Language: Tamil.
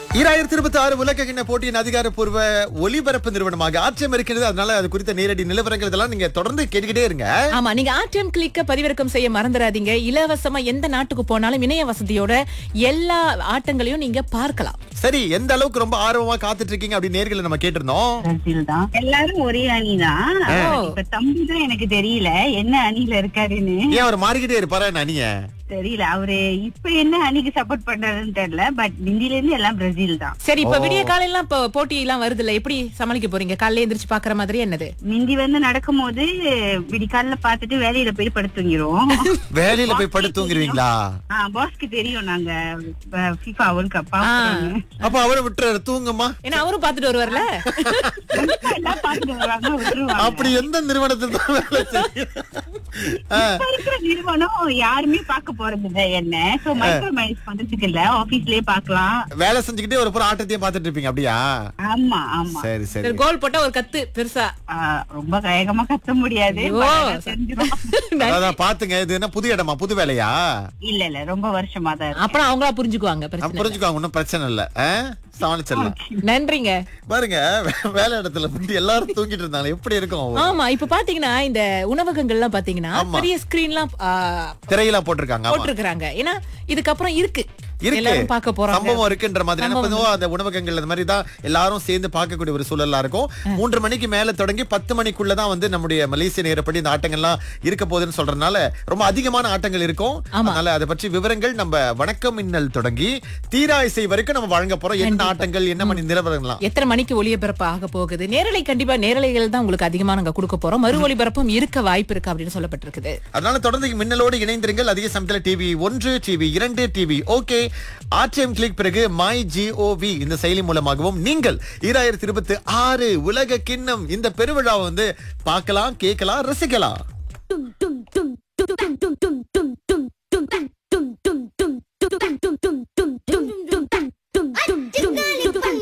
ஈராயிரத்தி இருபத்தி ஆறு உலக கிண்ண போட்டியின் அதிகாரப்பூர்வ ஒலிபரப்பு நிறுவனமாக ஆட்சியம் இருக்கிறது அதனால அது குறித்த நேரடி நிலவரங்கள் இதெல்லாம் நீங்க தொடர்ந்து கேட்டுக்கிட்டே இருங்க ஆமா நீங்க ஆர்டிஎம் கிளிக்க பதிவிறக்கம் செய்ய மறந்துடாதீங்க இலவசமா எந்த நாட்டுக்கு போனாலும் இணைய வசதியோட எல்லா ஆட்டங்களையும் நீங்க பார்க்கலாம் சரி எந்த அளவுக்கு ரொம்ப ஆர்வமா காத்துட்டு இருக்கீங்க அப்படி நேர்களை நம்ம கேட்டிருந்தோம் பிரேசில் தான் எல்லாரும் ஒரே அணிதான் இப்ப தம்பி தான் எனக்கு தெரியல என்ன அணியில இருக்காருன்னு ஏன் அவர் மாறிக்கிட்டே இருப்பாரா என்ன அணிய தெரியல அவரு இப்ப என்ன அணிக்கு சப்போர்ட் பண்றாருன்னு தெரியல பட் இந்தியில இருந்து எல்லாம் பிரேசில் தான் சரி இப்ப விடிய காலையெல்லாம் இப்போ போட்டி எல்லாம் வருது இல்ல எப்படி சமாளிக்க போறீங்க காலையில எந்திரிச்சு பாக்குற மாதிரி என்னது மிந்தி வந்து நடக்கும்போது விடிக்கால பாத்துட்டு வேலையில போய் படுத்துங்கிரும் வேலையில போய் படுத்து தூங்கிடுவீங்களா பாஸ்க்கு தெரியும் நாங்க FIFA வேர்ல்ட் கப் அப்ப அவரை விட்டுறாரு தூங்குமா ஏன்னா அவரும் பாத்துட்டு வருவார்ல எல்லாம் பாத்துட்டு வருவாங்க விட்டுருவாங்க அப்படி எந்த நிறுவனத்தில் தான் வேலை செய்யும்? ஆ, இப்ப இருக்கிற நிறுவனம் யாருமே பார்க்க போறது இல்ல என்ன சோ மைக்ரோ மைனஸ் பண்றதுக்கு இல்ல ஆபீஸ்லயே பாக்கலாம் வேலை செஞ்சுக்கிட்டே ஒரு புறம் ஆட்டத்தையும் பார்த்துட்டு இருப்பீங்க அப்படியா ஆமா ஆமா சரி சரி சரி, கோல் போட்டா ஒரு கத்து பெருசா ஆ, ரொம்ப வேகமா கத்த முடியாது ஐயோ. but ஆனா தெரிஞ்சிரும். அதான் பாத்துங்க இது என்ன புது இடமா புது வேலையா இல்ல இல்ல ரொம்ப வருஷமா தான் இருக்கு. அப்புறம் அவங்களா புரிஞ்சுக்குவாங்க அப்ப பிரச்சனை இல்ல. புரிஞ்சுக்கோங்க ஒன்னும் பிரச்சனை இல்ல ஆ? சமாளிச்சிடலாம் நன்றிங்க பாருங்க வே- வேலை இடத்துல போய் எல்லாரும் தூங்கிட்டு இருந்தாங்க எப்படி இருக்கும் ஆமா இப்ப பாத்தீங்கன்னா இந்த உணவகங்கள்லாம் பாத்தீங்கன்னா ஆமா. பெரிய ஸ்கிரீன்லாம் திரையெல்லாம் போட்டிருக்காங்க ஆமா போட்டிருக்காங்க ஏன்னா இதுக்கப்புறம் இருக்கு இருக்கு எல்லாரும் பார்க்க போறாங்க சம்பவம் இருக்குன்ற மாதிரி ஏன்னா பொதுவா அந்த உணவகங்கள் அந்த மாதிரி தான் எல்லாரும் சேர்ந்து பார்க்கக்கூடிய ஒரு சூழலா இருக்கும் மூன்று மணிக்கு மேல தொடங்கி பத்து மணிக்குள்ள தான் வந்து நம்முடைய மலேசிய நேரப்படி இந்த ஆட்டங்கள்லாம் இருக்க போகுதுன்னு சொல்றதுனால ரொம்ப அதிகமான ஆட்டங்கள் இருக்கும் ஆமா. அதனால அதை பற்றி விவரங்கள் நம்ம வணக்கம் மின்னல் தொடங்கி தீரா இசை வரைக்கும் நம்ம வழங்க போறோம் என்ன ஆட்டங்கள் என்ன மணி நிலவரங்களாம் எத்தனை மணிக்கு ஒளிபரப்பு ஆக போகுது நேரலை கண்டிப்பா நேரலைகள் தான் உங்களுக்கு அதிகமா நாங்க கொடுக்க போறோம் மறு ஒளிபரப்பும் இருக்க வாய்ப்பு இருக்கு அப்படின்னு சொல்லப்பட்டிருக்குது அதனால தொடர்ந்து மின்னலோடு இணைந்திருங்கள் அதிக சமயத்துல டிவி ஒன்று டிவி இரண்டு டிவி ஓகே ஆர்டிஎம் கிளிக் பிறகு மை ஜிஓவி இந்த செயலி மூலமாகவும் நீங்கள் ஈராயிரத்தி இருபத்தி ஆறு உலக கிண்ணம் இந்த பெருவிழாவை வந்து பார்க்கலாம் கேட்கலாம் ரசிக்கலாம்